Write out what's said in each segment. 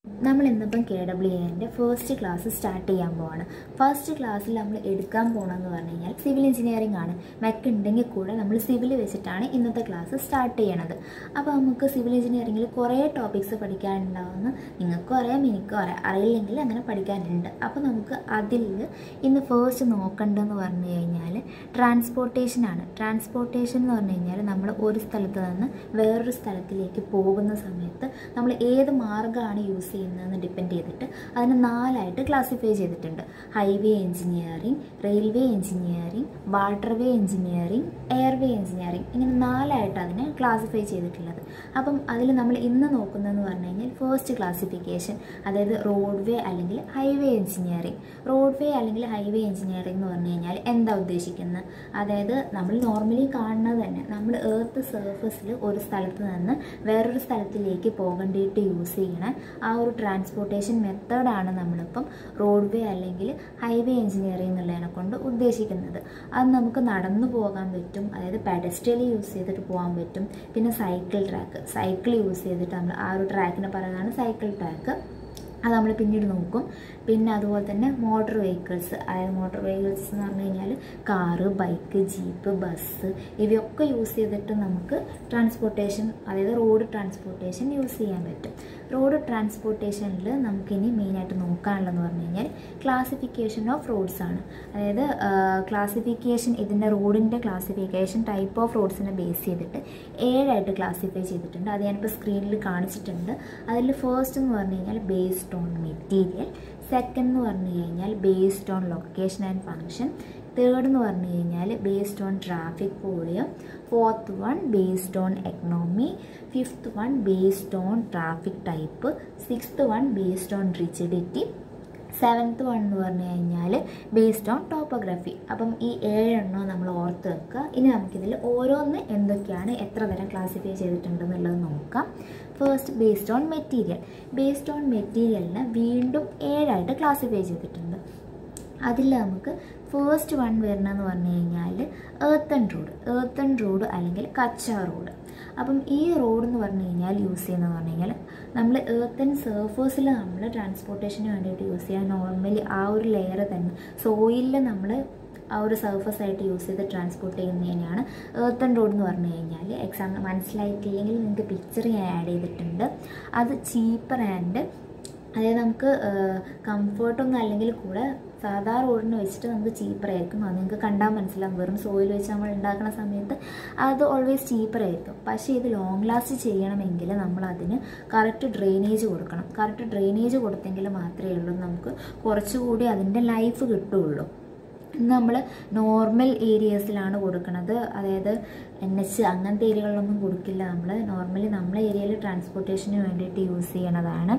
നമ്മൾ ഇന്നിപ്പം K W എൻ്റെ ഫസ്റ്റ് ക്ലാസ് സ്റ്റാർട്ട് ചെയ്യാൻ പോവാണ് ഫസ്റ്റ് ക്ലാസ്സിൽ നമ്മൾ എടുക്കാൻ പോകണമെന്ന് പറഞ്ഞു കഴിഞ്ഞാൽ സിവിൽ എഞ്ചിനീയറിംഗ് ആണ് മെക്ക് ഉണ്ടെങ്കിൽ കൂടെ നമ്മൾ സിവിൽ വെച്ചിട്ടാണ് ഇന്നത്തെ ക്ലാസ് സ്റ്റാർട്ട് ചെയ്യണത് അപ്പോൾ നമുക്ക് സിവിൽ എഞ്ചിനീയറിംഗിൽ കുറേ ടോപ്പിക്സ് പഠിക്കാനുണ്ടാവുമെന്ന് നിങ്ങൾക്കും അറിയാം എനിക്കും അറിയാം അറിയില്ലെങ്കിൽ അങ്ങനെ പഠിക്കാനുണ്ട് അപ്പോൾ നമുക്ക് അതിൽ ഇന്ന് ഫസ്റ്റ് നോക്കേണ്ടതെന്ന് പറഞ്ഞു കഴിഞ്ഞാൽ ട്രാൻസ്പോർട്ടേഷൻ ആണ് ട്രാൻസ്പോർട്ടേഷൻ എന്ന് പറഞ്ഞു കഴിഞ്ഞാൽ നമ്മൾ ഒരു സ്ഥലത്ത് നിന്ന് വേറൊരു സ്ഥലത്തിലേക്ക് പോകുന്ന സമയത്ത് നമ്മൾ ഏത് മാർഗ്ഗമാണ് യൂസ് ചെയ്യുന്നതെന്ന് ഡിപ്പെൻഡ് ചെയ്തിട്ട് അതിനെ നാലായിട്ട് ക്ലാസിഫൈ ചെയ്തിട്ടുണ്ട് highway engineering railway engineering waterway engineering airway engineering ഇങ്ങനെ നാലായിട്ട് അതിനെ ക്ലാസിഫൈ ചെയ്തിട്ടുള്ളത് അപ്പം അതിൽ നമ്മൾ ഇന്ന് നോക്കുന്നതെന്ന് പറഞ്ഞു കഴിഞ്ഞാൽ ഫസ്റ്റ് ക്ലാസിഫിക്കേഷൻ അതായത് റോഡ് വേ അല്ലെങ്കിൽ ഹൈവേ എഞ്ചിനീയറിംഗ് റോഡ് വേ അല്ലെങ്കിൽ ഹൈവേ എഞ്ചിനീയറിംഗ് എന്ന് പറഞ്ഞു കഴിഞ്ഞാൽ എന്താ ഉദ്ദേശിക്കുന്നത് അതായത് നമ്മൾ നോർമലി കാണുന്നത് തന്നെ നമ്മൾ ഏർത്ത് സർഫസിൽ ഒരു സ്ഥലത്ത് നിന്ന് വേറൊരു സ്ഥലത്തിലേക്ക് പോകേണ്ടിയിട്ട് യൂസ് ചെയ്യണ ആ ഒരു ട്രാൻസ്പോർട്ടേഷൻ മെത്തേഡാണ് നമ്മളിപ്പം റോഡ് വേ അല്ലെങ്കിൽ ഹൈവേ എഞ്ചിനീയറിംഗ് എന്നുള്ളതിനെ കൊണ്ട് ഉദ്ദേശിക്കുന്നത് അത് നമുക്ക് നടന്നു പോകാൻ പറ്റും അതായത് പെഡസ്ട്രിയൽ യൂസ് ചെയ്തിട്ട് പോകാൻ പറ്റും പിന്നെ സൈക്കിൾ ട്രാക്ക് സൈക്കിൾ യൂസ് ചെയ്തിട്ട് നമ്മൾ ആ ഒരു ട്രാക്കിനെ പറയുന്നതാണ് സൈക്കിൾ ട്രാക്ക് അത് നമ്മൾ പിന്നീട് നോക്കും പിന്നെ അതുപോലെ തന്നെ മോട്ടോർ വെഹിക്കിൾസ് അതായത് മോട്ടോർ വെഹിക്കിൾസ് എന്ന് പറഞ്ഞു കഴിഞ്ഞാൽ കാറ് ബൈക്ക് ജീപ്പ് ബസ് ഇവയൊക്കെ യൂസ് ചെയ്തിട്ട് നമുക്ക് ട്രാൻസ്പോർട്ടേഷൻ അതായത് റോഡ് ട്രാൻസ്പോർട്ടേഷൻ യൂസ് ചെയ്യാൻ പറ്റും റോഡ് ട്രാൻസ്പോർട്ടേഷനിൽ നമുക്കിനി മെയിനായിട്ട് നോക്കാനുള്ളതെന്ന് പറഞ്ഞു കഴിഞ്ഞാൽ ക്ലാസിഫിക്കേഷൻ ഓഫ് റോഡ്സ് ആണ് അതായത് ക്ലാസിഫിക്കേഷൻ ഇതിൻ്റെ റോഡിൻ്റെ ക്ലാസിഫിക്കേഷൻ ടൈപ്പ് ഓഫ് റോഡ്സിനെ ബേസ് ചെയ്തിട്ട് ഏഴായിട്ട് ക്ലാസിഫൈ ചെയ്തിട്ടുണ്ട് അത് ഞാനിപ്പോൾ സ്ക്രീനിൽ കാണിച്ചിട്ടുണ്ട് അതിൽ ഫസ്റ്റ് എന്ന് പറഞ്ഞു കഴിഞ്ഞാൽ ബേസ്ഡ് ഓൺ മെറ്റീരിയൽ സെക്കൻഡ് എന്ന് പറഞ്ഞു കഴിഞ്ഞാൽ based on location and function third എന്ന് പറഞ്ഞു കഴിഞ്ഞാൽ based on traffic volume fourth one based on economy fifth one based on traffic type sixth one based on rigidity seventh one എന്ന് പറഞ്ഞു കഴിഞ്ഞാൽ based on topography അപ്പം ഈ ഏഴെണ്ണം നമ്മൾ ഓർത്ത് വെക്കുക ഇനി നമുക്കിതിൽ ഓരോന്ന് എന്തൊക്കെയാണ് എത്ര തരം ക്ലാസിഫൈ ചെയ്തിട്ടുണ്ടെന്നുള്ളത് നോക്കാം first based on material based on മെറ്റീരിയലിനെ വീണ്ടും ഏഴായിട്ട് ക്ലാസിഫൈ ചെയ്തിട്ടുണ്ട് അതിൽ നമുക്ക് ഫസ്റ്റ് വൺ വരണമെന്ന് പറഞ്ഞു കഴിഞ്ഞാൽ ഏർത്തൺ റോഡ് ഏർത്തൺ റോഡ് അല്ലെങ്കിൽ കച്ച റോഡ് അപ്പം ഈ റോഡ് എന്ന് പറഞ്ഞു കഴിഞ്ഞാൽ യൂസ് ചെയ്യുന്നതെന്ന് പറഞ്ഞു കഴിഞ്ഞാൽ നമ്മൾ ഏർത്തൻ സർഫേസിൽ നമ്മൾ ട്രാൻസ്പോർട്ടേഷന് വേണ്ടിയിട്ട് യൂസ് ചെയ്യാൻ നോർമലി ആ ഒരു ലെയർ തന്നെ സോയിലിൽ നമ്മൾ ആ ഒരു സർഫസ് ആയിട്ട് യൂസ് ചെയ്ത് ട്രാൻസ്പോർട്ട് ചെയ്യുന്നതിനെയാണ് ഏർത്തൺ റോഡ് എന്ന് പറഞ്ഞു കഴിഞ്ഞാൽ എക്സാം മനസ്സിലായിട്ടില്ലെങ്കിൽ നിങ്ങൾക്ക് പിക്ചർ ഞാൻ ആഡ് ചെയ്തിട്ടുണ്ട് അത് ചീപ്പർ ആൻഡ് അതായത് നമുക്ക് കംഫർട്ടൊന്നും അല്ലെങ്കിൽ കൂടെ സാധാ റോഡിന് വെച്ചിട്ട് നമുക്ക് ചീപ്പറായിരിക്കും അത് നിങ്ങൾക്ക് കണ്ടാൽ മനസ്സിലാവും വെറും സോയിൽ വെച്ച് നമ്മൾ ഉണ്ടാക്കുന്ന സമയത്ത് അത് ഓൾവേസ് ചീപ്പറായിരിക്കും പക്ഷേ ഇത് ലോങ് ലാസ്റ്റ് ചെയ്യണമെങ്കിൽ നമ്മൾ അതിന് കറക്റ്റ് ഡ്രെയിനേജ് കൊടുക്കണം കറക്റ്റ് ഡ്രെയിനേജ് കൊടുത്തെങ്കിൽ മാത്രമേ ഉള്ളൂ നമുക്ക് കുറച്ചുകൂടി അതിൻ്റെ ലൈഫ് കിട്ടുകയുള്ളൂ നമ്മൾ നോർമൽ ഏരിയസിലാണ് കൊടുക്കുന്നത് അതായത് എൻ എച്ച് അങ്ങനത്തെ ഏരിയകളിലൊന്നും കൊടുക്കില്ല നമ്മൾ നോർമലി നമ്മളെ ഏരിയയിൽ ട്രാൻസ്പോർട്ടേഷന് വേണ്ടിയിട്ട് യൂസ് ചെയ്യണതാണ്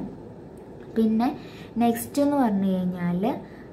പിന്നെ നെക്സ്റ്റ് എന്ന് പറഞ്ഞു കഴിഞ്ഞാൽ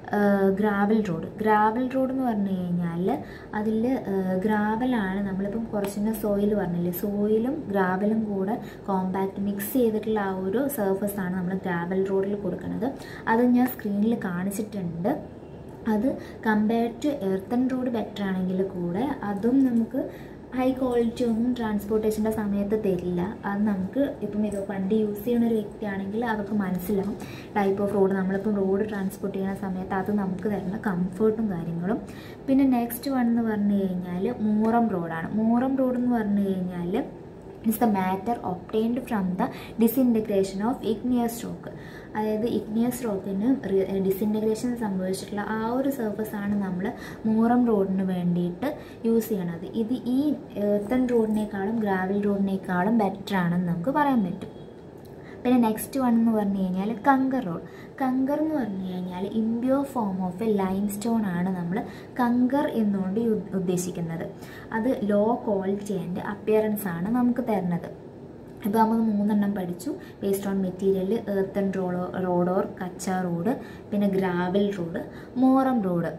ഗ്രാവൽ റോഡ് ഗ്രാവൽ റോഡ് എന്ന് പറഞ്ഞു കഴിഞ്ഞാൽ അതിൽ ഗ്രാവലാണ് നമ്മളിപ്പം കുറച്ചിങ്ങനെ സോയിൽ പറഞ്ഞില്ലേ സോയിലും ഗ്രാവലും കൂടെ കോമ്പാക്ട് മിക്സ് ചെയ്തിട്ടുള്ള ആ ഒരു സർഫസ് ആണ് നമ്മൾ ഗ്രാവൽ റോഡിൽ കൊടുക്കുന്നത് അത് ഞാൻ സ്ക്രീനിൽ കാണിച്ചിട്ടുണ്ട് അത് compare to earthen road better ആണെങ്കിൽ കൂടെ അതും നമുക്ക് ഹൈ ക്വാളിറ്റി ഒന്നും ട്രാൻസ്പോർട്ടേഷൻ്റെ സമയത്ത് തരില്ല അത് നമുക്ക് ഇപ്പം ഇത് വണ്ടി യൂസ് ചെയ്യുന്ന ഒരു വ്യക്തിയാണെങ്കിൽ അവർക്ക് മനസ്സിലാവും ടൈപ്പ് ഓഫ് റോഡ് നമ്മളിപ്പം റോഡ് ട്രാൻസ്പോർട്ട് ചെയ്യുന്ന സമയത്ത് അത് നമുക്ക് തരുന്ന കംഫർട്ടും കാര്യങ്ങളും പിന്നെ നെക്സ്റ്റ് വൺ എന്ന് പറഞ്ഞു കഴിഞ്ഞാൽ മൂറം റോഡാണ് മൂറം റോഡ് എന്ന് പറഞ്ഞു കഴിഞ്ഞാൽ it's the matter obtained from the disintegration of igneous rock അതായത് ഇഗ്നിയസ് റോക്കിന് ഡിസിൻറ്റഗ്രേഷൻ സംഭവിച്ചിട്ടുള്ള ആ ഒരു സർഫസ് ആണ് നമ്മൾ മൂറം റോഡിന് വേണ്ടിയിട്ട് യൂസ് ചെയ്യണത് ഇത് ഈ ഏർത്തൺ റോഡിനേക്കാളും ഗ്രാവൽ റോഡിനേക്കാളും ബെറ്റർ ആണെന്ന് നമുക്ക് പറയാൻ പറ്റും പിന്നെ നെക്സ്റ്റ് വൺ എന്ന് പറഞ്ഞു കഴിഞ്ഞാൽ കങ്കർ റോഡ് കങ്കർ എന്ന് പറഞ്ഞു കഴിഞ്ഞാൽ impure form of a limestone ആണ് നമ്മൾ കങ്കർ എന്നുകൊണ്ട് ഉദ്ദേശിക്കുന്നത് അത് ലോ ക്വാളിറ്റി ആൻഡ് അപ്പിയറൻസ് ആണ് നമുക്ക് തരുന്നത് ഇപ്പോൾ നമ്മൾ മൂന്നെണ്ണം പഠിച്ചു ബേസ്ഡ് ഓൺ മെറ്റീരിയൽ ഏർത്തൺ റോഡോ റോഡോർ കച്ച റോഡ് പിന്നെ ഗ്രാവൽ റോഡ് മോറം റോഡ്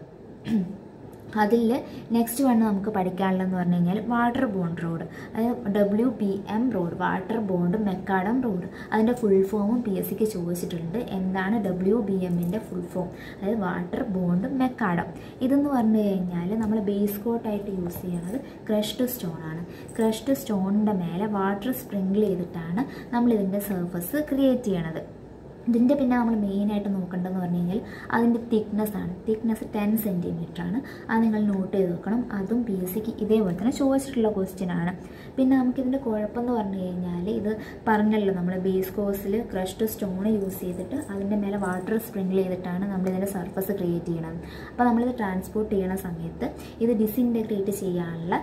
അതിൽ നെക്സ്റ്റ് വൺ നമുക്ക് പഠിക്കാനുള്ളതെന്ന് പറഞ്ഞു കഴിഞ്ഞാൽ വാട്ടർ ബോണ്ട് റോഡ് അതായത് W P M road water bound macadam road അതിൻ്റെ ഫുൾ ഫോമും പി എസ് സിക്ക് ചോദിച്ചിട്ടുണ്ട് എന്താണ് ഡബ്ല്യു ബി എമ്മിൻ്റെ ഫുൾ ഫോം അതായത് വാട്ടർ ബോണ്ട് മെക്കാഡം ഇതെന്ന് പറഞ്ഞു കഴിഞ്ഞാൽ നമ്മൾ ബേസ് കോട്ടായിട്ട് യൂസ് ചെയ്യുന്നത് ക്രഷ്ഡ് സ്റ്റോൺ ആണ് ക്രഷ്ഡ് സ്റ്റോണിൻ്റെ മേലെ വാട്ടർ സ്പ്രിങ്കിൾ ചെയ്തിട്ടാണ് നമ്മൾ ഇതിൻ്റെ സർഫസ് ക്രിയേറ്റ് ചെയ്യണത് ഇതിൻ്റെ പിന്നെ നമ്മൾ മെയിനായിട്ട് നോക്കേണ്ടതെന്ന് പറഞ്ഞു കഴിഞ്ഞാൽ അതിൻ്റെ തിക്നെസ് ആണ് തിക്നെസ് ടെൻ സെൻറ്റിമീറ്റർ ആണ് അത് നിങ്ങൾ നോട്ട് ചെയ്ത് വെക്കണം അതും പി എസ് സിക്ക് ഇതേപോലെ തന്നെ ചോദിച്ചിട്ടുള്ള ക്വസ്റ്റ്യൻ ആണ് പിന്നെ നമുക്കിതിൻ്റെ കുഴപ്പമെന്ന് പറഞ്ഞു കഴിഞ്ഞാൽ ഇത് പറഞ്ഞല്ലോ നമ്മൾ ബേസ് കോഴ്സിൽ ക്രഷ്ഡ് സ്റ്റോൺ യൂസ് ചെയ്തിട്ട് അതിൻ്റെ മേലെ വാട്ടർ സ്പ്രിങ്കിൾ ചെയ്തിട്ടാണ് നമ്മൾ ഇതിൻ്റെ സർഫസ് ക്രിയേറ്റ് ചെയ്യണത് അപ്പോൾ നമ്മളിത് ട്രാൻസ്പോർട്ട് ചെയ്യണ സമയത്ത് ഇത് ഡിസിൻറ്റഗ്രേറ്റ് ചെയ്യാനുള്ള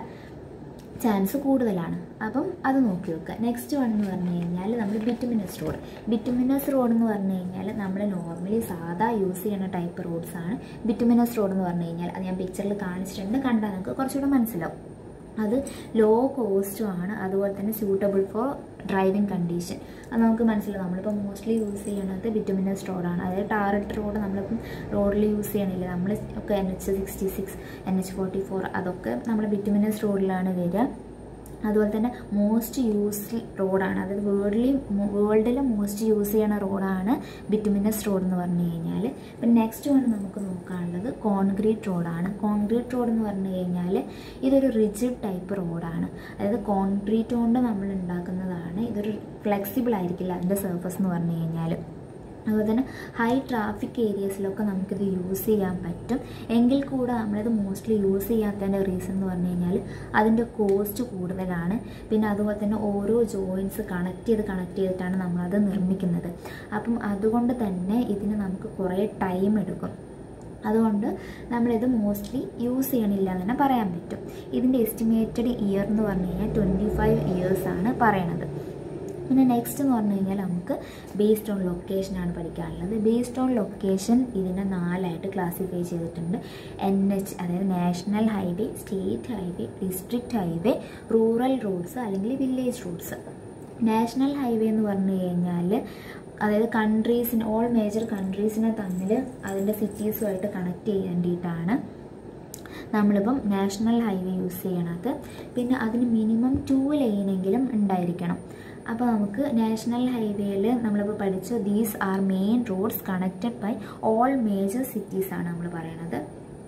ചാൻസ് കൂടുതലാണ് അപ്പം അത് നോക്കി വെക്കുക നെക്സ്റ്റ് വൺ എന്ന് പറഞ്ഞു കഴിഞ്ഞാൽ നമ്മൾ ബിറ്റുമിനസ് റോഡ് ബിറ്റുമിനസ് റോഡ് എന്ന് പറഞ്ഞു കഴിഞ്ഞാൽ നമ്മൾ നോർമലി സാധാ യൂസ് ചെയ്യുന്ന ടൈപ്പ് റോഡ്സ് ആണ് ബിറ്റുമിനസ് റോഡ് എന്ന് പറഞ്ഞു കഴിഞ്ഞാൽ അത് ഞാൻ പിക്ചറിൽ കാണിച്ചിട്ടുണ്ട് കണ്ടാൽ നമുക്ക് കുറച്ചുകൂടെ മനസ്സിലാവും അത് ലോ കോസ്റ്റും ആണ് അതുപോലെ തന്നെ സ്യൂട്ടബിൾ ഫോർ ഡ്രൈവിംഗ് കണ്ടീഷൻ അത് നമുക്ക് മനസ്സിലാവും നമ്മളിപ്പോൾ മോസ്റ്റ്ലി യൂസ് ചെയ്യണത് ബിറ്റുമിനസ് റോഡാണ് അതായത് ടാറിട്ട് റോഡ് നമ്മളിപ്പം റോഡിൽ യൂസ് ചെയ്യണില്ല നമ്മൾ ഒക്കെ N H sixty six N H forty four അതൊക്കെ നമ്മൾ ബിറ്റുമിനസ് റോഡിലാണ് വരിക അതുപോലെ തന്നെ മോസ്റ്റ് യൂസ്ഡ് റോഡാണ് അതായത് വേൾഡിൽ വേൾഡിൽ മോസ്റ്റ് യൂസ് ചെയ്യണ റോഡാണ് ബിറ്റുമിനസ് റോഡ് എന്ന് പറഞ്ഞു കഴിഞ്ഞാൽ പിന്നെ നെക്സ്റ്റ് വൺ നമുക്ക് നോക്കാനുള്ളത് കോൺക്രീറ്റ് റോഡാണ് കോൺക്രീറ്റ് റോഡ് എന്ന് പറഞ്ഞു കഴിഞ്ഞാൽ ഇതൊരു റിജിഡ് ടൈപ്പ് റോഡാണ് അതായത് കോൺക്രീറ്റ് കൊണ്ട് നമ്മൾ ഉണ്ടാക്കുന്നതാണ് ഇതൊരു ഫ്ലെക്സിബിൾ ആയിരിക്കില്ല അതിൻ്റെ സർഫസ് എന്ന് പറഞ്ഞു കഴിഞ്ഞാൽ അതുപോലെ തന്നെ ഹൈ ട്രാഫിക് ഏരിയസിലൊക്കെ നമുക്കിത് യൂസ് ചെയ്യാൻ പറ്റും എങ്കിൽ കൂടെ നമ്മളിത് മോസ്റ്റ്ലി യൂസ് ചെയ്യാത്തതിൻ്റെ റീസൺ എന്ന് പറഞ്ഞു കഴിഞ്ഞാൽ അതിൻ്റെ കോസ്റ്റ് കൂടുതലാണ് പിന്നെ അതുപോലെ തന്നെ ഓരോ ജോയിൻസ് കണക്ട് ചെയ്ത് കണക്ട് ചെയ്തിട്ടാണ് നമ്മളത് നിർമ്മിക്കുന്നത് അപ്പം അതുകൊണ്ട് തന്നെ ഇതിന് നമുക്ക് കുറേ ടൈം എടുക്കും അതുകൊണ്ട് നമ്മളിത് മോസ്റ്റ്ലി യൂസ് ചെയ്യണില്ല എന്ന് തന്നെ പറയാൻ പറ്റും ഇതിൻ്റെ എസ്റ്റിമേറ്റഡ് ഇയർ എന്ന് പറഞ്ഞു കഴിഞ്ഞാൽ ട്വൻറ്റി ഫൈവ് ഇയേഴ്സാണ് പറയണത് പിന്നെ നെക്സ്റ്റ് എന്ന് പറഞ്ഞു കഴിഞ്ഞാൽ നമുക്ക് ബേസ്ഡ് ഓൺ ലൊക്കേഷനാണ് പഠിക്കാനുള്ളത് ബേസ്ഡ് ഓൺ ലൊക്കേഷൻ ഇതിനെ നാലായിട്ട് ക്ലാസിഫൈ ചെയ്തിട്ടുണ്ട് എൻ എച്ച് അതായത് national highway state highway district highway rural roads അല്ലെങ്കിൽ വില്ലേജ് റോഡ്സ് നാഷണൽ ഹൈവേ എന്ന് പറഞ്ഞു കഴിഞ്ഞാൽ അതായത് കൺട്രീസിന് ഓൾ മേജർ കൺട്രീസിനെ തമ്മിൽ അതിൻ്റെ സിറ്റീസുമായിട്ട് കണക്ട് ചെയ്യേണ്ടിയിട്ടാണ് നമ്മളിപ്പം നാഷണൽ ഹൈവേ യൂസ് ചെയ്യണത് പിന്നെ അതിന് മിനിമം ടു ലൈനെങ്കിലും ഉണ്ടായിരിക്കണം അപ്പോൾ നമുക്ക് നാഷണൽ ഹൈവേയിൽ നമ്മളിപ്പോൾ പഠിച്ച these are main roads connected by all major cities ആണ് നമ്മൾ പറയണത്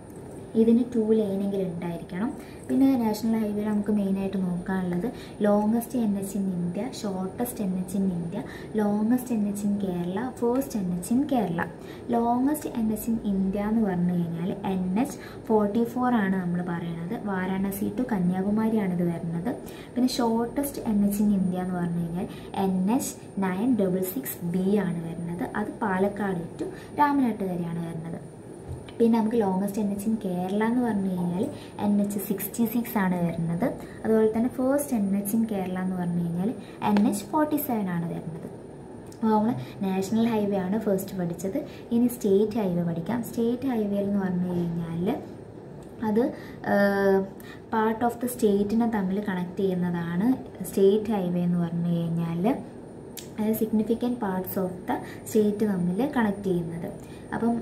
ഇതിന് ടു ലൈനെങ്കിലും ഉണ്ടായിരിക്കണം പിന്നെ നാഷണൽ ഹൈവേയിൽ നമുക്ക് മെയിനായിട്ട് നോക്കാനുള്ളത് longest N H in India shortest N H in India longest N H in Kerala first N H in Kerala longest N H in India എന്ന് പറഞ്ഞു കഴിഞ്ഞാൽ എൻ എച്ച് ഫോർട്ടി ഫോർ ആണ് നമ്മൾ പറയണത് വാരാണസി ടു കന്യാകുമാരിയാണ് ഇത് വരുന്നത് പിന്നെ shortest N H in India എന്ന് പറഞ്ഞു കഴിഞ്ഞാൽ N H nine double six B ആണ് വരുന്നത് അത് പാലക്കാട് ടു രാമനാട്ടുകരയാണ് വരുന്നത് പിന്നെ നമുക്ക് longest N H in Kerala എന്ന് പറഞ്ഞു കഴിഞ്ഞാൽ എൻ എച്ച് സിക്സ്റ്റി സിക്സ് ആണ് വരുന്നത് അതുപോലെ തന്നെ first N H in Kerala എന്ന് പറഞ്ഞു കഴിഞ്ഞാൽ എൻ എച്ച് ഫോർട്ടി സെവൻ ആണ് വരുന്നത് അപ്പോൾ നമ്മൾ നാഷണൽ ഹൈവേ ആണ് ഫസ്റ്റ് പഠിച്ചത് ഇനി സ്റ്റേറ്റ് ഹൈവേ പഠിക്കാം സ്റ്റേറ്റ് ഹൈവേ എന്ന് പറഞ്ഞു കഴിഞ്ഞാൽ അത് പാർട്ട് ഓഫ് ദ സ്റ്റേറ്റിനെ തമ്മിൽ കണക്ട് ചെയ്യുന്നതാണ് സ്റ്റേറ്റ് ഹൈവേ എന്ന് പറഞ്ഞു കഴിഞ്ഞാൽ അതായത് significant parts of the state തമ്മിൽ കണക്ട് ചെയ്യുന്നത് അപ്പം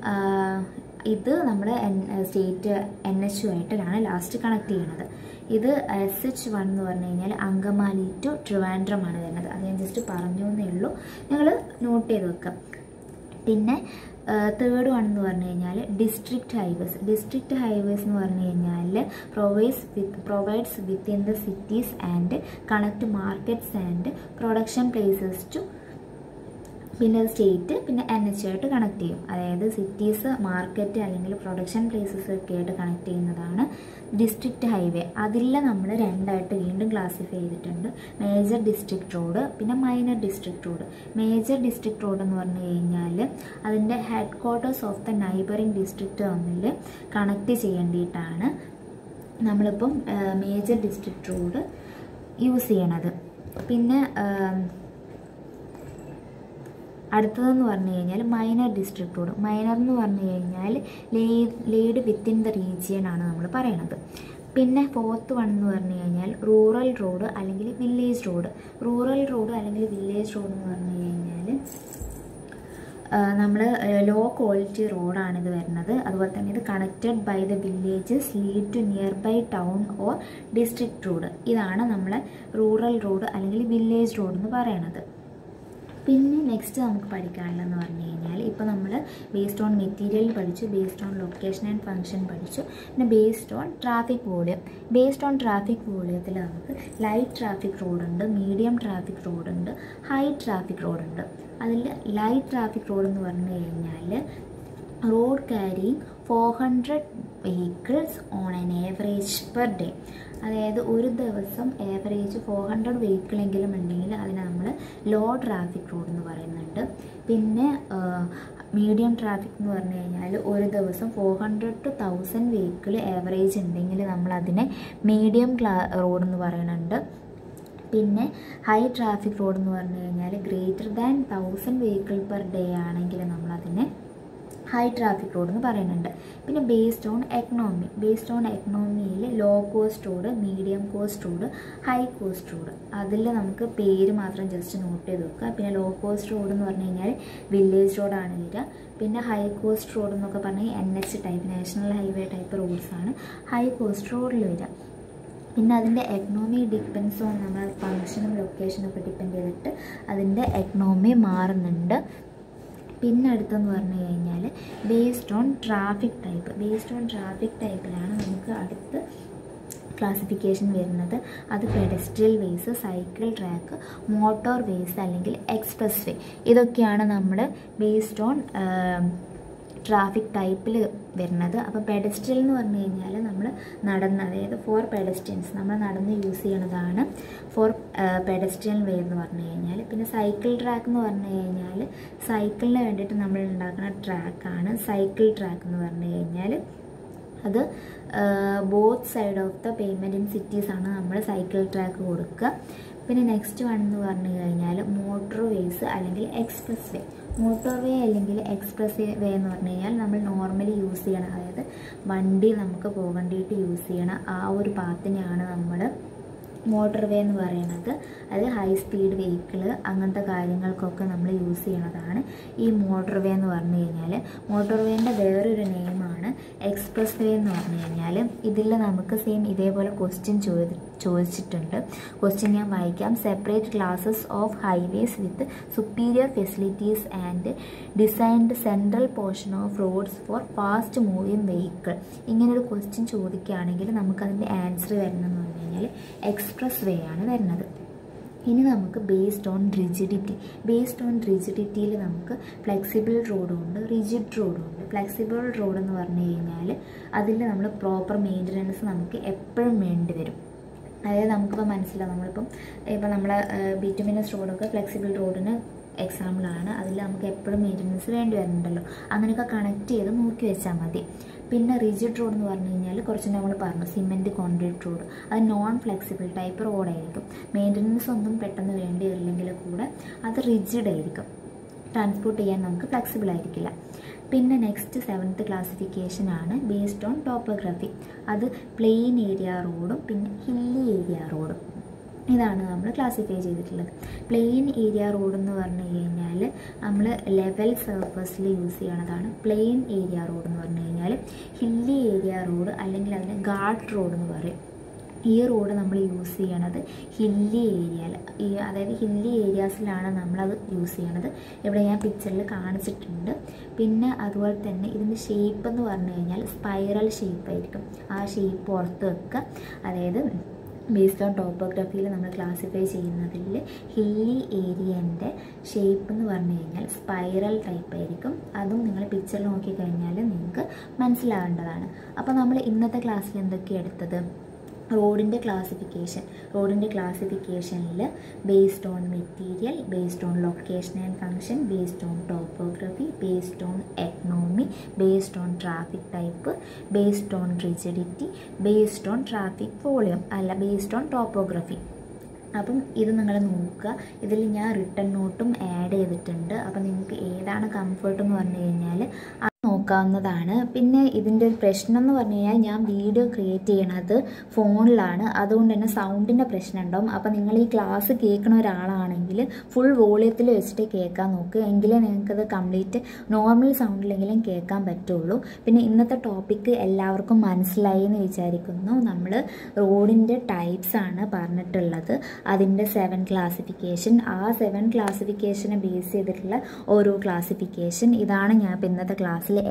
ഇത് നമ്മൾ എൻ സ്റ്റേറ്റ് എൻ എച്ച് ആയിട്ടാണ് ലാസ്റ്റ് കണക്ട് ചെയ്യുന്നത് ഇത് എസ് എച്ച് വൺ എന്ന് പറഞ്ഞു കഴിഞ്ഞാൽ അങ്കമാലി ടു ട്രിവാൻഡ്രമാണ് വരുന്നത് അത് ഞാൻ ജസ്റ്റ് പറഞ്ഞു എന്നേ ഉള്ളൂ നിങ്ങൾ നോട്ട് ചെയ്ത് വെക്കുക പിന്നെ തേർഡ് വൺ എന്ന് പറഞ്ഞു കഴിഞ്ഞാൽ ഡിസ്ട്രിക്ട് ഹൈവേസ് ഡിസ്ട്രിക്ട് ഹൈവേസ് എന്ന് പറഞ്ഞു കഴിഞ്ഞാൽ provides with provides within the cities and connect markets and production places to പിന്നെ സ്റ്റേറ്റ് പിന്നെ എൻ എച്ച് ആയിട്ട് കണക്ട് ചെയ്യും അതായത് സിറ്റീസ് മാർക്കറ്റ് അല്ലെങ്കിൽ പ്രൊഡക്ഷൻ പ്ലേസസ് ഒക്കെ ആയിട്ട് കണക്ട് ചെയ്യുന്നതാണ് ഡിസ്ട്രിക്റ്റ് ഹൈവേ അതിൽ നമ്മൾ രണ്ടായിട്ട് വീണ്ടും ക്ലാസിഫൈ ചെയ്തിട്ടുണ്ട് മേജർ ഡിസ്ട്രിക്ട് റോഡ് പിന്നെ minor district road major district road എന്ന് പറഞ്ഞു കഴിഞ്ഞാൽ അതിൻ്റെ headquarters of the neighbouring district തമ്മിൽ കണക്ട് ചെയ്യേണ്ടിയിട്ടാണ് നമ്മളിപ്പം മേജർ ഡിസ്ട്രിക്ട് റോഡ് യൂസ് ചെയ്യണത് പിന്നെ അടുത്തതെന്ന് പറഞ്ഞു കഴിഞ്ഞാൽ മൈനർ ഡിസ്ട്രിക്ട് റോഡ് മൈനർ എന്ന് പറഞ്ഞു കഴിഞ്ഞാൽ ലേഡ് വിത്തിൻ ദ റീജിയൻ ആണ് നമ്മൾ പറയണത് പിന്നെ ഫോർത്ത് വൺ എന്ന് പറഞ്ഞു കഴിഞ്ഞാൽ റൂറൽ റോഡ് അല്ലെങ്കിൽ വില്ലേജ് റോഡ് റൂറൽ റോഡ് അല്ലെങ്കിൽ വില്ലേജ് റോഡ് എന്ന് പറഞ്ഞു കഴിഞ്ഞാൽ നമ്മൾ ലോ ക്വാളിറ്റി റോഡാണ് ഇത് വരുന്നത് അതുപോലെ തന്നെ ഇത് connected by the villages lead to nearby town or district road ഇതാണ് നമ്മളെ റൂറൽ റോഡ് അല്ലെങ്കിൽ വില്ലേജ് റോഡ് എന്ന് പറയണത് പിന്നെ നെക്സ്റ്റ് നമുക്ക് പഠിക്കാനുള്ളതെന്ന് പറഞ്ഞു കഴിഞ്ഞാൽ ഇപ്പോൾ നമ്മൾ ബേസ്ഡ് ഓൺ മെറ്റീരിയൽ പഠിച്ചു based on location and function പഠിച്ചു പിന്നെ based on traffic volume based on traffic വോളിയത്തിൽ നമുക്ക് ലൈറ്റ് ട്രാഫിക് റോഡുണ്ട് മീഡിയം ട്രാഫിക് റോഡുണ്ട് ഹൈ ട്രാഫിക് റോഡുണ്ട് അതിൽ ലൈറ്റ് ട്രാഫിക് റോഡ് എന്ന് പറഞ്ഞു കഴിഞ്ഞാൽ road carrying four hundred vehicles on an average per day അതായത് ഒരു ദിവസം ഏവറേജ് ഫോർ ഹൺഡ്രഡ് വെഹിക്കിളെങ്കിലും ഉണ്ടെങ്കിൽ അതിനെ നമ്മൾ ലോ ട്രാഫിക് റോഡ് എന്ന് പറയുന്നുണ്ട് പിന്നെ മീഡിയം ട്രാഫിക് എന്ന് പറഞ്ഞു കഴിഞ്ഞാൽ ഒരു ദിവസം four hundred to thousand vehicle average ഉണ്ടെങ്കിൽ നമ്മൾ അതിനെ മീഡിയം ക്ലാ റോഡ് എന്ന് പറയുന്നുണ്ട് പിന്നെ ഹൈ ട്രാഫിക് റോഡ് എന്ന് പറഞ്ഞു കഴിഞ്ഞാൽ greater than thousand vehicle per day ആണെങ്കിൽ നമ്മളതിനെ ഹൈ ട്രാഫിക് റോഡ് എന്ന് പറയുന്നുണ്ട് പിന്നെ based on economy based on എക്കണോമിയിൽ low cost road medium cost road high cost road അതിൽ നമുക്ക് പേര് മാത്രം ജസ്റ്റ് നോട്ട് ചെയ്ത് വെക്കുക പിന്നെ ലോ കോസ്റ്റ് റോഡ് എന്ന് പറഞ്ഞു കഴിഞ്ഞാൽ വില്ലേജ് റോഡാണ് വരിക പിന്നെ ഹൈ കോസ്റ്റ് റോഡ് എന്നൊക്കെ പറഞ്ഞാൽ N H type national highway type റോഡ്സാണ് ഹൈ കോസ്റ്റ് റോഡിൽ വരിക പിന്നെ അതിൻ്റെ എക്കണോമി ഡിപ്പെൻസ് ഓൺ നമ്മുടെ ഫങ്ഷനും ലൊക്കേഷനും ഒക്കെ ഡിപ്പെൻഡ് ചെയ്തിട്ട് അതിൻ്റെ എക്കണോമി മാറുന്നുണ്ട് പിന്നെ അടുത്തെന്ന് പറഞ്ഞു കഴിഞ്ഞാൽ based on traffic type based on traffic ടൈപ്പിലാണ് നമുക്ക് അടുത്ത് ക്ലാസിഫിക്കേഷൻ വരുന്നത് അത് pedestrian ways cycle track motor ways അല്ലെങ്കിൽ എക്സ്പ്രസ് വേ ഇതൊക്കെയാണ് നമ്മൾ ബേസ്ഡ് ഓൺ ട്രാഫിക് ടൈപ്പിൽ വരുന്നത് അപ്പോൾ പെഡസ്ട്രിയൽ എന്ന് പറഞ്ഞു കഴിഞ്ഞാൽ നമ്മൾ നടന്ന് അതായത് ഫോർ പെഡസ്ട്രിയൻസ് നമ്മൾ നടന്ന് യൂസ് ചെയ്യണതാണ് ഫോർ പെഡസ്ട്രിയൽ വേ എന്ന് പറഞ്ഞു കഴിഞ്ഞാൽ പിന്നെ സൈക്കിൾ ട്രാക്ക് എന്ന് പറഞ്ഞു കഴിഞ്ഞാൽ സൈക്കിളിന് വേണ്ടിയിട്ട് നമ്മൾ ഉണ്ടാക്കുന്ന ട്രാക്കാണ് സൈക്കിൾ ട്രാക്ക് എന്ന് പറഞ്ഞു കഴിഞ്ഞാൽ അത് both side of the pavement in cities ആണ് നമ്മൾ സൈക്കിൾ ട്രാക്ക് കൊടുക്കുക പിന്നെ നെക്സ്റ്റ് വൺ എന്ന് പറഞ്ഞു കഴിഞ്ഞാൽ മോട്ടോർ വേസ് അല്ലെങ്കിൽ എക്സ്പ്രസ് വേ മോട്ടോർ വേ അല്ലെങ്കിൽ എക്സ്പ്രസ് വേ എന്ന് പറഞ്ഞു കഴിഞ്ഞാൽ നമ്മൾ നോർമലി യൂസ് ചെയ്യണം അതായത് വണ്ടി നമുക്ക് പോകേണ്ടിയിട്ട് യൂസ് ചെയ്യണം ആ ഒരു പാത്തിനെയാണ് നമ്മൾ മോട്ടോർ വേ എന്ന് പറയുന്നത് അത് ഹൈ സ്പീഡ് വെഹിക്കിൾ അങ്ങനത്തെ കാര്യങ്ങൾക്കൊക്കെ നമ്മൾ യൂസ് ചെയ്യണതാണ് ഈ മോട്ടോർ വേ എന്ന് പറഞ്ഞു കഴിഞ്ഞാൽ മോട്ടോർ വേൻ്റെ വേറൊരു നെയിമാണ് എക്സ്പ്രസ് വേ എന്ന് പറഞ്ഞു കഴിഞ്ഞാൽ ഇതിൽ നമുക്ക് സെയിം ഇതേപോലെ ക്വസ്റ്റ്യൻ ചോദി ചോദിച്ചിട്ടുണ്ട് ക്വസ്റ്റ്യൻ ഞാൻ വായിക്കാം separate classes of highways with superior facilities and designed central portion of roads for fast moving vehicle ഇങ്ങനൊരു ക്വസ്റ്റ്യൻ ചോദിക്കുകയാണെങ്കിൽ നമുക്കതിൻ്റെ ആൻസർ വരുന്നതെന്ന് പറഞ്ഞു കഴിഞ്ഞാൽ എക്സ്പ്രസ് വേ ആണ് വരുന്നത് ഇനി നമുക്ക് based on rigidity based on റിജിഡിറ്റിയിൽ നമുക്ക് ഫ്ലെക്സിബിൾ റോഡും ഉണ്ട് റിജിഡ് റോഡും ഉണ്ട് ഫ്ലെക്സിബിൾ റോഡ് എന്ന് പറഞ്ഞു കഴിഞ്ഞാൽ അതിൽ നമ്മൾ പ്രോപ്പർ മെയിൻ്റനൻസ് നമുക്ക് എപ്പോഴും വേണ്ടി വരും അതായത് നമുക്കിപ്പോൾ മനസ്സിലാവും നമ്മളിപ്പം ഇപ്പോൾ നമ്മളെ ബിറ്റുമിനസ് റോഡൊക്കെ ഫ്ലെക്സിബിൾ റോഡിന് എക്സാമ്പിളാണ് അതിൽ നമുക്ക് എപ്പോഴും മെയിൻ്റനൻസ് വേണ്ടി വരുന്നുണ്ടല്ലോ അങ്ങനെയൊക്കെ കണക്ട് ചെയ്ത് നോക്കി വെച്ചാൽ മതി പിന്നെ റിജിഡ് റോഡ് എന്ന് പറഞ്ഞു കഴിഞ്ഞാൽ കുറച്ച് നമ്മൾ പറഞ്ഞു സിമെൻറ്റ് കോൺക്രീറ്റ് റോഡ് അത് നോൺ ഫ്ലെക്സിബിൾ ടൈപ്പ് റോഡായിരിക്കും മെയിൻ്റനൻസ് ഒന്നും പെട്ടെന്ന് വേണ്ടി വരില്ലെങ്കിൽ കൂടെ അത് റിജിഡ് ആയിരിക്കും ട്രാൻസ്പോർട്ട് ചെയ്യാൻ നമുക്ക് ഫ്ലെക്സിബിൾ ആയിരിക്കില്ല പിന്നെ നെക്സ്റ്റ് സെവൻത്ത് ക്ലാസിഫിക്കേഷൻ ആണ് ബേസ്ഡ് ഓൺ ടോപ്പോഗ്രഫി അത് പ്ലെയിൻ ഏരിയ റോഡും പിന്നെ ഹില്ലി ഏരിയ റോഡും ഇതാണ് നമ്മൾ ക്ലാസിഫൈ ചെയ്തിട്ടുള്ളത് പ്ലെയിൻ ഏരിയ റോഡ് എന്ന് പറഞ്ഞു കഴിഞ്ഞാൽ നമ്മൾ ലെവൽ സർഫസിൽ യൂസ് ചെയ്യണതാണ് പ്ലെയിൻ ഏരിയ റോഡ് എന്ന് പറഞ്ഞു കഴിഞ്ഞാൽ ഹില്ലി ഏരിയ റോഡ് അല്ലെങ്കിൽ അതിന് ഗാർഡ് റോഡ് എന്ന് പറയും ഈ റോഡ് നമ്മൾ യൂസ് ചെയ്യണത് ഹില്ലി ഏരിയയിൽ ഈ അതായത് ഹില്ലി ഏരിയാസിലാണ് നമ്മളത് യൂസ് ചെയ്യണത് ഇവിടെ ഞാൻ പിക്ചറിൽ കാണിച്ചിട്ടുണ്ട് പിന്നെ അതുപോലെ തന്നെ ഇതിൻ്റെ ഷേപ്പ് എന്ന് പറഞ്ഞു കഴിഞ്ഞാൽ സ്പൈറൽ ഷേപ്പ് ആയിരിക്കും ആ ഷേപ്പ് പുറത്ത് വെക്കുക അതായത് ബേസ്ഡ് ഓൺ ടോപ്പോഗ്രഫിയിൽ നമ്മൾ ക്ലാസിഫൈ ചെയ്യുന്നതിൽ ഹില്ലി ഏരിയൻ്റെ ഷേപ്പ് എന്ന് പറഞ്ഞു കഴിഞ്ഞാൽ സ്പൈറൽ ടൈപ്പ് ആയിരിക്കും അതും നിങ്ങൾ പിക്ചറിൽ നോക്കിക്കഴിഞ്ഞാൽ നിങ്ങൾക്ക് മനസ്സിലാവേണ്ടതാണ് അപ്പോൾ നമ്മൾ ഇന്നത്തെ ക്ലാസ്സിൽ എന്തൊക്കെയാണ് എടുത്തത് റോഡിൻ്റെ ക്ലാസിഫിക്കേഷൻ റോഡിൻ്റെ ക്ലാസിഫിക്കേഷനിൽ based on material based on location and function based on topography based on economy based on traffic type based on rigidity based on traffic volume അല്ല ബേസ്ഡ് ഓൺ ടോപ്പോഗ്രഫി അപ്പം ഇത് നിങ്ങൾ നോക്കുക ഇതിൽ ഞാൻ റിട്ടേൺ നോട്ടും ആഡ് ചെയ്തിട്ടുണ്ട് അപ്പം നിങ്ങൾക്ക് ഏതാണ് കംഫർട്ട് എന്ന് പറഞ്ഞു കഴിഞ്ഞാൽ അത് നോക്കാവുന്നതാണ് പിന്നെ ഇതിൻ്റെ ഒരു പ്രശ്നം എന്ന് പറഞ്ഞു കഴിഞ്ഞാൽ ഞാൻ വീഡിയോ ക്രിയേറ്റ് ചെയ്യണത് ഫോണിലാണ് അതുകൊണ്ട് തന്നെ സൗണ്ടിൻ്റെ പ്രശ്നം ഉണ്ടാവും അപ്പോൾ നിങ്ങൾ ഈ ക്ലാസ് കേൾക്കുന്ന ഒരാളാണെങ്കിൽ ഫുൾ വോളിയത്തിൽ വെച്ചിട്ട് കേൾക്കാൻ നോക്കുക എങ്കിലേ നിങ്ങൾക്കത് കംപ്ലീറ്റ് നോർമൽ സൗണ്ടിലെങ്കിലും കേൾക്കാൻ പറ്റുള്ളൂ പിന്നെ ഇന്നത്തെ ടോപ്പിക്ക് എല്ലാവർക്കും മനസ്സിലായി എന്ന് വിചാരിക്കുന്നു നമ്മൾ റോഡിൻ്റെ ടൈപ്സ് ആണ് പറഞ്ഞിട്ടുള്ളത് അതിൻ്റെ സെവൻ ക്ലാസിഫിക്കേഷൻ ആ സെവൻ ക്ലാസിഫിക്കേഷനെ ബേസ് ചെയ്തിട്ടുള്ള ഓരോ ക്ലാസിഫിക്കേഷൻ ഇതാണ് ഞാൻ ഇപ്പോൾ ഇന്നത്തെ ക്ലാസ്സിൽ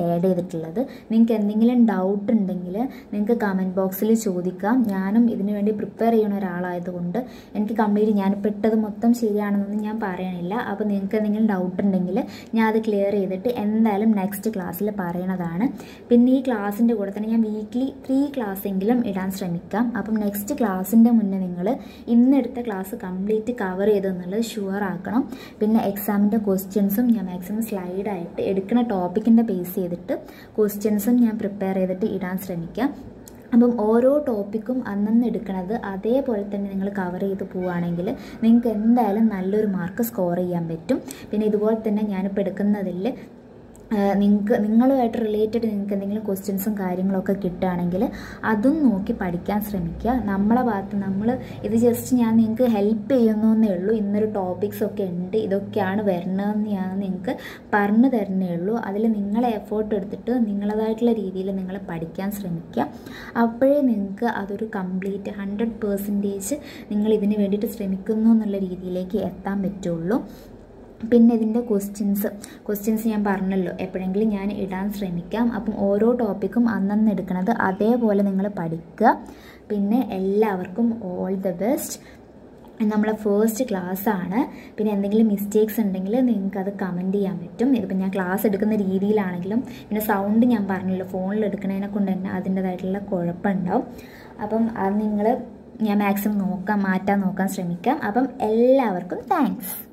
ആഡ് ചെയ്തിട്ടുള്ളത് നിങ്ങൾക്ക് എന്തെങ്കിലും ഡൗട്ട് ഉണ്ടെങ്കിൽ നിങ്ങൾക്ക് കമൻറ്റ് ബോക്സിൽ ചോദിക്കാം ഞാനും ഇതിനു വേണ്ടി പ്രിപ്പയർ ചെയ്യുന്ന ഒരാളായതുകൊണ്ട് എനിക്ക് കംപ്ലീറ്റ് ഞാൻ പെട്ടത് മൊത്തം ശരിയാണെന്നൊന്നും ഞാൻ പറയണില്ല അപ്പോൾ നിങ്ങൾക്ക് എന്തെങ്കിലും ഡൗട്ട് ഉണ്ടെങ്കിൽ ഞാൻ അത് ക്ലിയർ ചെയ്തിട്ട് എന്തായാലും നെക്സ്റ്റ് ക്ലാസ്സിൽ പറയണതാണ് പിന്നെ ഈ ക്ലാസ്സിൻ്റെ കൂടെ തന്നെ ഞാൻ വീക്ക്ലി ത്രീ ക്ലാസ്സെങ്കിലും ഇടാൻ ശ്രമിക്കാം അപ്പം നെക്സ്റ്റ് ക്ലാസ്സിൻ്റെ മുന്നേ നിങ്ങൾ ഇന്നെടുത്ത ക്ലാസ് കംപ്ലീറ്റ് കവർ ചെയ്തെന്നുള്ളത് ഷുവർ ആക്കണം പിന്നെ എക്സാമിൻ്റെ ക്വസ്റ്റ്യൻസും ഞാൻ മാക്സിമം സ്ലൈഡായിട്ട് എടുക്കുന്ന ടോപ്പിക്കിൻ്റെ ബേസ് ചെയ്തിട്ട് ക്വസ്റ്റ്യൻസും ഞാൻ പ്രിപ്പയർ ചെയ്തിട്ട് ഇടാൻ ശ്രമിക്കാം അപ്പം ഓരോ ടോപ്പിക്കും അന്നന്ന് എടുക്കുന്നത് അതേപോലെ തന്നെ നിങ്ങൾ കവർ ചെയ്ത് പോവുകയാണെങ്കിൽ നിങ്ങൾക്ക് എന്തായാലും നല്ലൊരു മാർക്ക് സ്കോർ ചെയ്യാൻ പറ്റും പിന്നെ ഇതുപോലെ തന്നെ ഞാനിപ്പോൾ എടുക്കുന്നതിൽ നിങ്ങൾക്ക് നിങ്ങളുമായിട്ട് റിലേറ്റഡ് നിങ്ങൾക്ക് എന്തെങ്കിലും ക്വസ്റ്റ്യൻസും കാര്യങ്ങളൊക്കെ കിട്ടുകയാണെങ്കിൽ അതും നോക്കി പഠിക്കാൻ ശ്രമിക്കുക നമ്മളെ ഭാഗത്ത് നമ്മൾ ഇത് ജസ്റ്റ് ഞാൻ നിങ്ങൾക്ക് ഹെൽപ്പ് ചെയ്യുന്നു എന്നേ ഉള്ളൂ ഇന്നൊരു ടോപ്പിക്സ് ഒക്കെ ഉണ്ട് ഇതൊക്കെയാണ് വരണതെന്ന് ഞാൻ നിങ്ങൾക്ക് പറഞ്ഞു തരുന്നേ ഉള്ളൂ അതിൽ നിങ്ങൾ എഫേർട്ട് എടുത്തിട്ട് നിങ്ങളതായിട്ടുള്ള രീതിയിൽ നിങ്ങൾ പഠിക്കാൻ ശ്രമിക്കുക അപ്പോഴേ നിങ്ങൾക്ക് അതൊരു കംപ്ലീറ്റ് ഹൺഡ്രഡ് പേഴ്സൻറ്റേജ് നിങ്ങൾ ഇതിന് വേണ്ടിയിട്ട് ശ്രമിക്കുന്നു എന്നുള്ള രീതിയിലേക്ക് എത്താൻ പറ്റുള്ളൂ പിന്നെ ഇതിൻ്റെ ക്വസ്റ്റ്യൻസ് ക്വസ്റ്റ്യൻസ് ഞാൻ പറഞ്ഞല്ലോ എപ്പോഴെങ്കിലും ഞാൻ ഇടാൻ ശ്രമിക്കാം അപ്പം ഓരോ ടോപ്പിക്കും അന്നന്ന് എടുക്കുന്നത് അതേപോലെ നിങ്ങൾ പഠിക്കുക പിന്നെ എല്ലാവർക്കും ഓൾ ദ ബെസ്റ്റ് നമ്മളെ ഫസ്റ്റ് ക്ലാസ് ആണ് പിന്നെ എന്തെങ്കിലും മിസ്റ്റേക്സ് ഉണ്ടെങ്കിൽ നിങ്ങൾക്ക് അത് കമൻറ്റ് ചെയ്യാൻ പറ്റും ഇതിപ്പോൾ ഞാൻ ക്ലാസ് എടുക്കുന്ന രീതിയിലാണെങ്കിലും പിന്നെ സൗണ്ട് ഞാൻ പറഞ്ഞല്ലോ ഫോണിൽ എടുക്കുന്നതിനെ കൊണ്ട് തന്നെ അതിൻ്റെതായിട്ടുള്ള കുഴപ്പമുണ്ടാവും അപ്പം അത് നിങ്ങൾ ഞാൻ മാക്സിമം നോക്കാൻ മാറ്റാൻ നോക്കാൻ ശ്രമിക്കാം അപ്പം എല്ലാവർക്കും താങ്ക്സ്